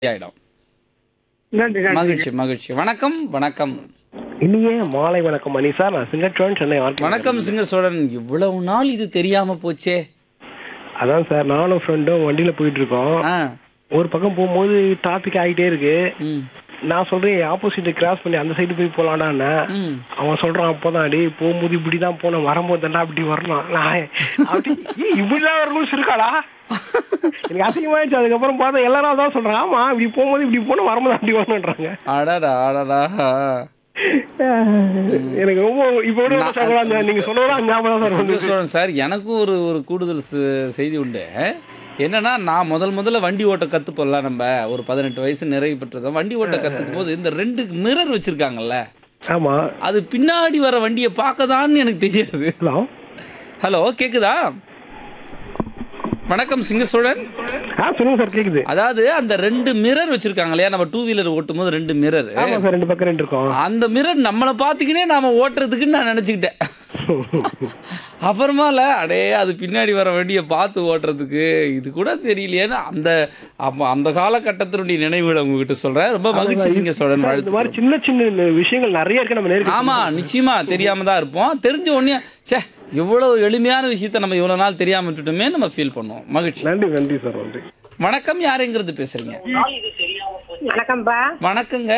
ஆயிடும் நன்றி நன்றி மகிழ்ச்சி மகிழ்ச்சி வணக்கம் வணக்கம் இனிய மாலை வணக்கம் மணி சார் நான் சிங்கச்சோன் சென்னை ஆர்கே வணக்கம் சிங்க சோழன் இவ்வளவு நாள் இது தெரியாம போச்சே அதான் சார் நானும் ஃப்ரெண்டும் வண்டியில போயிட்டு இருக்கோம் ஆ ஒரு பக்கம் போகும்போது டிராபிக் ஆகிட்டே இருக்கு ம் நான் சொல்றேன் ஆப்போசிட் கிராஸ் பண்ணி அந்த சைடு போய் போலாம்டான்னு ம் அவன் சொல்றான் அப்போதான் டேய் போகும்போது இப்படிதான் போனோம் வரும்போது தாண்டா அப்படி வரணும் நான் அப்படி ஏய், இப்படிலாம் ஒரு ரூல்ஸ் இருக்காடா எனக்கு அசிங்கமாயிடுச்சு அதுக்கப்புறம் பார்த்தா எல்லாரும் அதான் சொல்றாங்க ஆமா இப்படி போகும்போது இப்படி போனோம் வரும்போது அப்படி வரணுன்றாங்க அடடா அடடா எனக்கு ரொம்ப இப்போ கூட நான்- சகோதரா, அந்த நீங்க சொன்னதெல்லாம் ஞாபகம் தான் சார் சிங்க வந்து சோழன் சார் எனக்கும் ஒரு ஒரு கூடுதல் செ- செய்தி உண்டு என்னன்னா நான் முதல் முதல்ல வண்டி ஓட்ட கற்றுப்போம்ல நம்ம ஒரு பதினெட்டு வயசு நிறைவு பெற்றதும் வண்டி ஓட்ட கற்றுக்கும் போது இந்த ரெண்டு மிரர் வச்சிருக்காங்கல்ல ஆமா அது பின்னாடி வர வண்டியை பார்க்கதான்னு எனக்கு தெரியாது ஹலோ ஹலோ கேக்குதா வணக்கம் சிங்க சோழன் ஆ சொல்லுங்க சார் கேக்குது அதாவது அந்த ரெண்டு மிரர் வச்சிருக்காங்க இல்லையா நம்ம டூ வீலர் ஓட்டும் போது ரெண்டு மிரர் ஆமா சார் ரெண்டு பக்கம் ரெண்டு இருக்கோம் அந்த மிரர் நம்மளை பார்த்துக்கினே நாம ஓட்டுறதுக்குன்னு நான் நினச்சிக்கிட்டேன் அப்புறமால அடே அது பின்னாடி வர வண்டியை பார்த்து ஓட்டுறதுக்கு இது கூட தெரியலையேன்னு அந்த அப்ப அந்த காலகட்டத்தினுடைய நினைவுகளை உங்ககிட்ட சொல்றேன் ரொம்ப மகிழ்ச்சி சிங்க சோழன் சார், இந்த மாதிரி வாழ்த்து சின்ன சின்ன விஷயங்கள் நிறைய இருக்கு நம்ம நேருக்கு ஆமா நிச்சயமா தெரியாம தான் இருப்போம் தெரிஞ்ச உடனே ச்சே இவ்வளவு எளிமையான விஷயத்த நம்ம இவ்வளவு நாள் தெரியாம விட்டுட்டோமே நம்ம ஃபீல் பண்ணுவோம் மகிழ்ச்சி நன்றி நன்றி சார் நன்றி வணக்கம் யாருங்கிறது பேசுறீங்க வணக்கம்ப்பா வணக்கங்க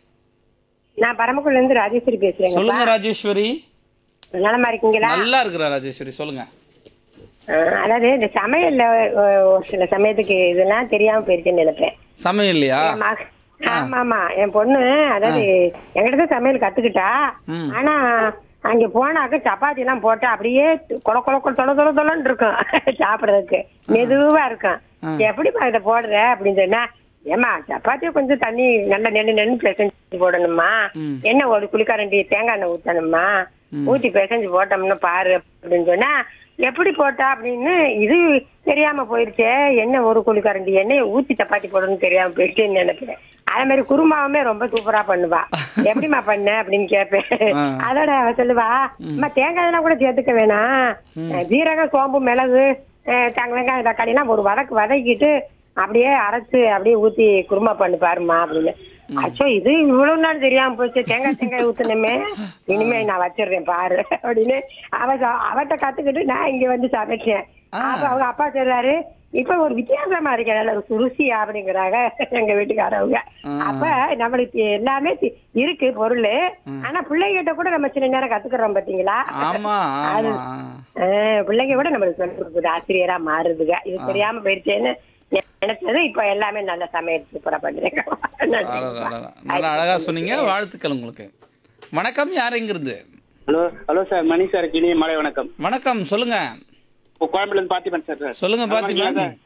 நான் பரமக்குடில இருந்து ராஜேஸ்வரி பேசுறேங்க சொல்லுங்க ராஜேஸ்வரி நலமா இருக்கீங்களா நல்லா இருக்கிறா ராஜேஸ்வரி சொல்லுங்க அஹ், அதாவது இந்த சமையல்ல அஹ், ஒரு சில சமயத்துக்கு இதெல்லாம் தெரியாம போயிருச்சுன்னு நினைப்பேன் சமையல் இல்லையா என் மக- ஆமா ஆமா என் பொண்ணு அதாவது என்கிட்ட தான் சமையல் கத்துக்கிட்டா ம். ஆனா அங்க போனாக்க சப்பாத்தி எல்லாம் போட்டா அப்படியே கொல கொல கொல தொல தொல தொலன்னு இருக்கும் சாப்பிடுறதுக்கு மெதுவா இருக்கும் எப்படிப்பா இதை போடுற அப்படின்னு சொன்னா ஏமா சப்பாத்தியை கொஞ்சம் தண்ணி நல்லா நெண்ணு நெண்ணு பிசைஞ்சு போடணுமா ம். எண்ணெய் ஒரு குளிக்காரண்டி தேங்காய் எண்ணெய் ஊத்தணுமா ஊத்தி பிசைஞ்சு போட்டோம்னு பாரு அப்படின்னு சொன்னா எப்படி போட்டா அப்படின்னு இது தெரியாம போயிருச்சே என்ன ஒரு குளிக்காரண்டி எண்ணெயை ஊத்தி சப்பாத்தி போடணும்னு தெரியாம போயிடுச்சேன்னு நினைக்கிறேன் அதே மாதிரி குருமாவுமே ரொம்ப சூப்பரா பண்ணுவா எப்படிம்மா பண்ண அப்படின்னு கேட்பேன் ஆ. அதோட அவ சொல்லுவா அம்மா தேங்காய் எல்லாம் கூட சேர்த்துக்க வேணாம் ஜீரகம் சோம்பு மிளகு அஹ், தங்க வெங்காயம் தக்காளி எல்லாம் ஒரு வதக்கு வதக்கிட்டு அப்படியே அரைச்சு அப்படியே ஊத்தி குருமா பண்ணி பாருமா அப்படின்னு அச்சோ இது இவ்வளவு நாள் தெரியாம போச்சு தேங்காய் தேங்காய் ஊத்துனமே இனிமே நான் வச்சிடுறேன் பாரு அப்படின்னு அவ சொ- அவட்ட கத்துக்கிட்டு நான் இங்க வந்து சமைச்சேன் அப்ப அவங்க அப்பா சொல்றாரு இப்ப ஒரு வித்தியாசமா இருக்கேன் நல்ல ஒரு ருசி அப்படிங்கிறாங்க எங்க வீட்டுக்காரவங்க அப்ப நம்மளுக்கு எல்லாமே தி- இருக்கு பொருள் ஆனா பிள்ளைகிட்ட கூட நம்ம சில நேரம் கத்துக்கிறோம் பாத்தீங்களா ஆமா அது ஆமா ஆஹ் பிள்ளைங்க கூட நம்மளுக்கு சொல்லிக் கொடுக்குது ஆசிரியரா மாறுதுங்க இது தெரியாம போயிடுச்சேன்னு நினைச்சது இப்ப எல்லாமே நல்ல சமையல் சூப்பரா பண்றேன் அடடா, அடடா. நல்லா அழகா சொன்னீங்க வாழ்த்துக்கள் உங்களுக்கு வணக்கம் யாருங்கிறது hello hello sir Mani sir இனிய மாலை வணக்கம் வணக்கம் சொல்லுங்க இப்போ கோயம்புல இருந்து பார்த்திபன் சார் சார் சொல்லுங்க நலமா பாத்திமா இருக்கீங்களா சார்?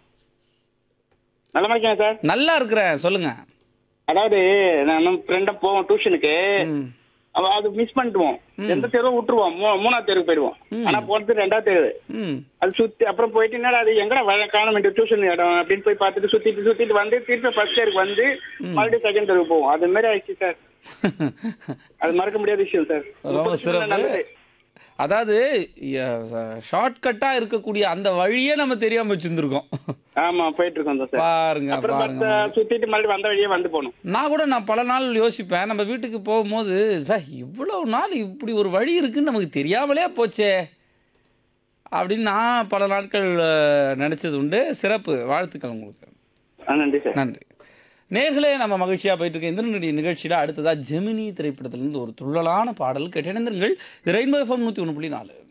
நலமா இருக்கேன் சார் நல்லா இருக்கிறேன் சொல்லுங்க அதாவது நான் ஃப்ரெண்டா போவோம் டியூஷனுக்கு ம். அவ அது மிஸ் பண்ணிடுவோம் எந்த தெருவும் விட்டுருவோம் மூ- மூணாவது தெருவுக்கு போயிடுவோம் ஆனா போறது ரெண்டாவது தெரு ம் அது சுத்தி அப்புறம் போயிட்டு என்னடா அது எங்கடா வழ காண வேண்டிய டியூஷன் இடம் அப்படின்னு போய் பார்த்துட்டு சுத்திட்டு சுத்திட்டு வந்து திருப்பி ஃபர்ஸ்ட் இயருக்கு வந்து மறுபடியும் செகண்ட் தெருவுக்கு போவோம் அது மாதிரி ஆயிடுச்சு சார் அது மறக்க முடியாத விஷயம் சார் ரொம்ப சிறப்பு நல்லது. அதாவது ஷார்ட்கட்டா இருக்கக்கூடிய அந்த வழியே நம்ம தெரியாம வச்சிருந்திருக்கோம் ஆமா போயிட்டு இருக்கோம் சார் பாருங்க அப்புறம் பாருங்க பஸ் சுத்திட்டு மறுபடியும் வந்த வழியே வந்து போகணும் நான் கூட நான் பல நாள் யோசிப்பேன் நம்ம வீட்டுக்கு போகும்போது "ப்பா, இவ்வளவு நாள் இப்படி ஒரு வழி இருக்குன்னு நமக்கு தெரியாமலே போச்சே அப்படின்னு நான் பல நாட்கள் அஹ், நினைச்சது உண்டு சிறப்பு வாழ்த்துக்கள் உங்களுக்கு ஆ, நன்றி சார் நன்றி நேர்களே நம்ம மகிழ்ச்சியாக போயிட்டு இருக்க இந்த நிகழ்ச்சியில் அடுத்ததாக ஜெமினி திரைப்படத்திலிருந்து ஒரு துள்ளலான பாடல் கேட்டிருந்தீர்கள் இது ரெயின்போ எஃப்எம் நூற்றி ஒன்று புள்ளி நாலு